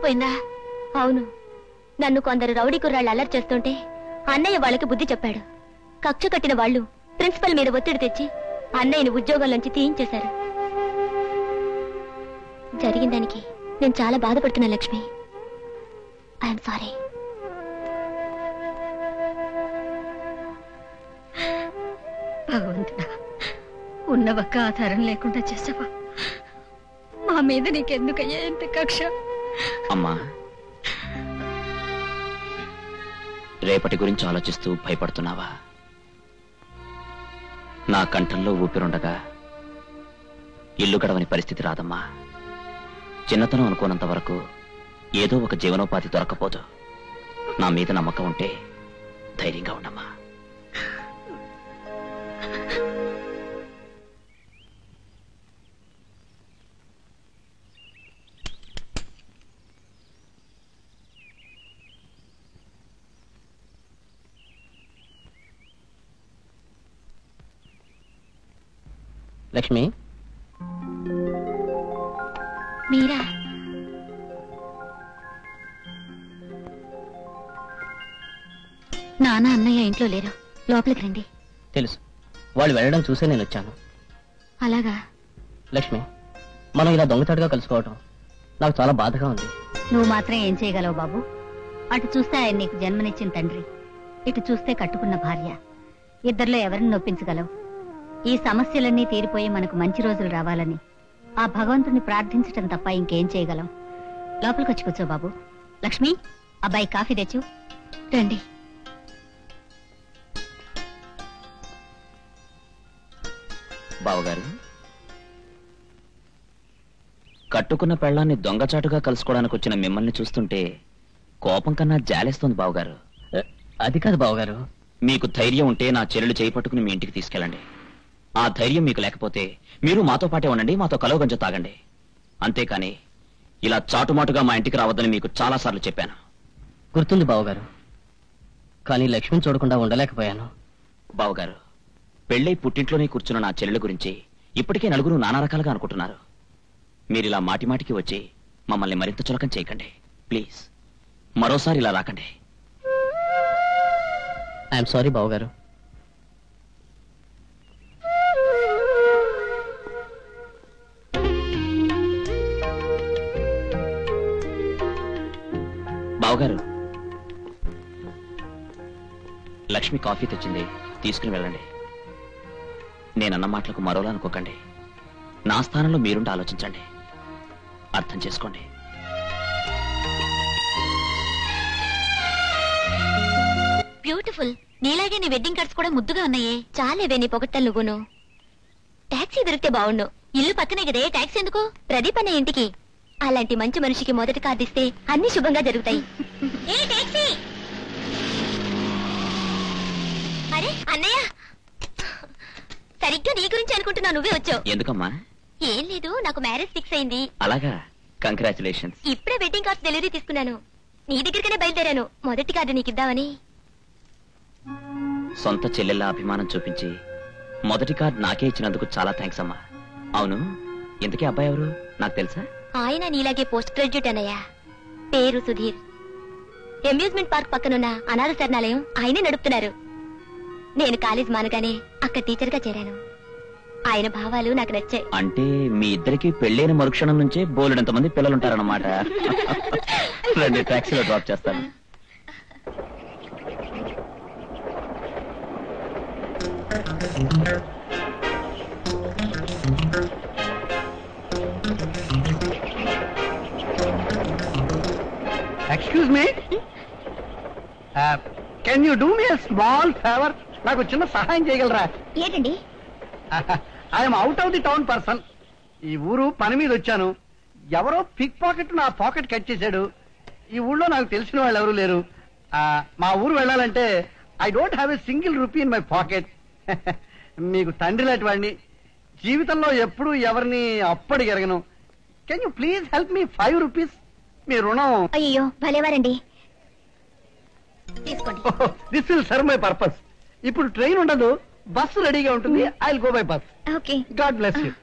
తెలిసిపోయిందా అవును నన్ను కొందరు రౌడీ కుర్రాళ్ళు అల్లరి చేస్తుంటే అన్నయ్య వాళ్ళకి బుద్ధి చెప్పాడు కక్ష కట్టిన వాళ్ళు ప్రిన్సిపల్ మీద ఒత్తిడి తెచ్చి అన్నయ్యని ఉద్యోగంలోంచి తీయించేశారు జరిగిన దానికి నేను చాలా బాధపడుతున్నా లక్ష్మి ఐఎమ్ సారీ భగవంతుడా ఉన్న ఒక్క ఆధారం లేకుండా చేసావా మా మీద నీకెందుకయ్యా ఎంత కక్ష అమ్మా రేపటి గురించి ఆలోచిస్తూ భయపడుతున్నావా నా కంఠంలో ఊపిరుండగా ఇల్లు గడవని పరిస్థితి రాదమ్మా చిన్నతనం అనుకోనంత వరకు ఏదో ఒక జీవనోపాధి దొరకపోదు నా మీద నమ్మకం ఉంటే ధైర్యంగా ఉండమ్మా లక్ష్మి మీరా నాన్న అన్నయ్య ఇంట్లో లేరు లోపలికి రండి తెలుసు వాళ్ళు వెళ్ళడం చూసే నేను వచ్చాను అలాగా లక్ష్మి మనం ఇలా దొంగచాటుగా కలుసుకోవటం నాకు చాలా బాధగా ఉంది నువ్వు మాత్రం ఏం చేయగలవు బాబు అటు చూస్తే ఆయన నీకు జన్మనిచ్చిన తండ్రి ఇటు చూస్తే కట్టుకున్న భార్య ఇద్దరిలో ఎవరిని నొప్పించగలవు ఈ సమస్యలన్నీ తీరిపోయి మనకు మంచి రోజులు రావాలని ఆ భగవంతుని ప్రార్థించటం తప్ప ఇంకేం చేయగలం లోపలికి వచ్చి కూర్చో బాబు లక్ష్మి అబ్బాయి కాఫీ తెచ్చు రండి బావగారు కట్టుకున్న పెళ్ళాన్ని దొంగచాటుగా కలుసుకోవడానికి వచ్చిన మిమ్మల్ని చూస్తుంటే కోపం కన్నా జాలేస్తోంది బావగారు ఏ, అది కాదు బావగారు మీకు ధైర్యం ఉంటే నా చెల్లెలు చేయి పట్టుకుని మీ ఇంటికి తీసుకెళ్ళండి ఆ ధైర్యం మీకు లేకపోతే మీరు మాతో పాటే ఉండండి మాతో కలవ గంజ తాగండి అంతేకాని ఇలా చాటుమాటుగా మా ఇంటికి రావద్దని మీకు చాలాసార్లు చెప్పాను గుర్తుంది బావగారు కానీ లక్ష్మిని చూడకుండా ఉండలేకపోయాను బావగారు పెళ్ళై పుట్టింట్లోనే కూర్చున్న నా చెల్లెల గురించి ఇప్పటికే నలుగురు నానా రకాలుగా అనుకుంటున్నారు మీరిలా మాటి మాటికి వచ్చి మమ్మల్ని మరింత చులకం చేయకండి ప్లీజ్ మరోసారి ఇలా రాకండి ఐఎమ్ సారీ బావగారు బావగారు లక్ష్మి కాఫీ తెచ్చింది తీసుకుని వెళ్ళండి నేనన్న మాటలకు మరోలా అనుకోకండి నా స్థానంలో మీరుండి ఆలోచించండి అర్థం చేసుకోండి బ్యూటిఫుల్ నీలాగే నీ వెడ్డింగ్ కార్డ్స్ కూడా ముద్దుగా ఉన్నాయే చాలేవే నీ పొగట్టలు నువ్వును టాక్సీ దొరికితే బావుండు ఇల్లు పక్కనే కదే టాక్సీ ఎందుకు ప్రదీప్ అనే ఇంటికి అలాంటి మంచి మనిషికి మొదటి కార్డు ఇస్తే అన్ని శుభంగా జరుగుతాయి ఏ టాక్సీ అరే అన్నయ్య సరిగ్గా నీ గురించి అనుకుంటున్నా నువ్వే వచ్చావు ఎందుకమ్మా ఏం లేదు నాకు మ్యారేజ్ ఫిక్స్ అయింది అలాగా కంగ్రాచులేషన్స్ ఇప్పుడే వెడ్డింగ్ కార్డ్స్ డెలివరీ తీసుకున్నాను నీ దగ్గరికనే బయలుదేరాను మొదటి కార్డు నీకు ఇద్దామని సొంత చెల్లెళ్ళ అభిమానం చూపించి మొదటి కార్డ్ నాకే ఇచ్చినందుకు చాలా థ్యాంక్స్ అమ్మా అవును ఇంతకీ అబ్బాయి ఎవరు నాకు తెలుసా ఆయన నీలాగే పోస్ట్ గ్రాడ్యుయేట్ అన్నయ్య పేరు సుధీర్ అమ్యూజ్మెంట్ పార్క్ పక్కనున్న అనాథ శరణాలయం ఆయనే నడుపుతున్నారు నేను కాలేజ్ మానగానే అక్కడ టీచర్ గా చేరాను ఆయన భావాలు నాకు నచ్చాయి అంటే మీ ఇద్దరికి పెళ్ళైన మరుక్షణం నుంచే బోలెడంత మంది పిల్లలు ఉంటారన్నమాట రండి టాక్సీలో డ్రాప్ చేస్తాను excuse me can you do me small favour నాకు చిన్న సహాయం చేయగలరా ఏంటండి I'm out of the town person ఈ ఊరు పని మీద వచ్చాను ఎవరో పిక్ పాకెట్ నా పాకెట్ కట్ చేశాడు ఈ ఊళ్ళో నాకు తెలిసిన వాళ్ళు ఎవరు లేరు ఆ, మా ఊరు వెళ్ళాలంటే I don't have a single rupee in my pocket మీకు తండ్రి లాంటి వాడిని జీవితంలో ఎప్పుడూ ఎవరిని అప్పటి ఎరగను can you please help me five rupees మీ రుణం అయ్యో భలేవారండి తీసుకోండి this will serve my purpose ఇప్పుడు ట్రైన్ ఉండదు బస్సు రెడీగా ఉంటుంది I go by bus okay God bless you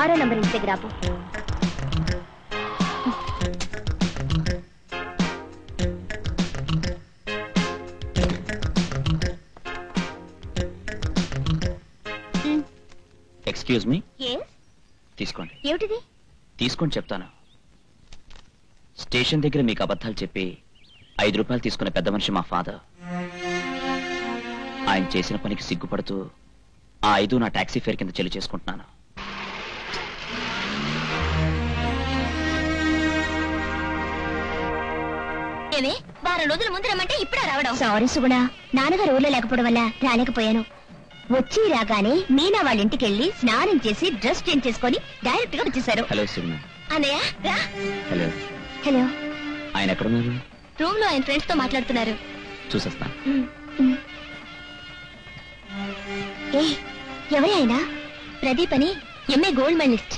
ఆరో నంబర్ ఇంటి దగ్గర ఆపు. Hmm, excuse me yes? తీసుకోండి ఏమిటిది తీసుకొని చెప్తాను స్టేషన్ దగ్గర మీకు అబద్ధాలు చెప్పి ఐదు రూపాయలు తీసుకున్న పెద్ద మనిషి మా ఫాదర్ ఆయన చేసిన పనికి సిగ్గుపడుతూ ఆ ఐదు నా టాక్సీ ఫేర్ కింద చెల్లి చేసుకుంటున్నాను ఏమే వారం రోజుల ముందు రమ్మంటే ఇప్పుడే రావడం సారీ సుగుణ నాన్నగారు ఊర్లో లేకపోవడం వల్ల రాలేకపోయాను వచ్చి రాగానే మీనా వాళ్ళ ఇంటికి వెళ్ళి స్నానం చేసి డ్రెస్ చేంజ్ చేసుకొని డైరెక్ట్ గా వచ్చేసారు హలో సుగుణ అన్నయ్య రా హలో హలో ఆయన ఎక్కడున్నారు రూమ్ లో ఆయన ఫ్రెండ్స్ తో మాట్లాడుతున్నారు చూసేస్తాను ఏ ఎవరి ఆయన ప్రదీప్ అని ఎంఏ గోల్డ్ మెడలిస్ట్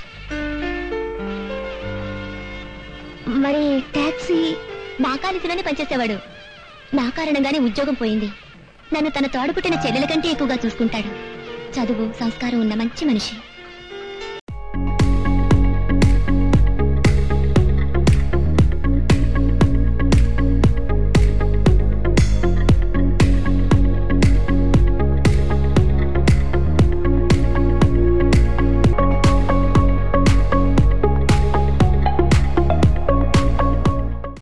మరి టాక్సీ నా కాలిసిలోనే పనిచేసేవాడు నా కారణంగానే ఉద్యోగం పోయింది నన్ను తన తోడపుట్టిన చెల్లెల కంటే ఎక్కువగా చూసుకుంటాడు చదువు సంస్కారం ఉన్న మంచి మనిషి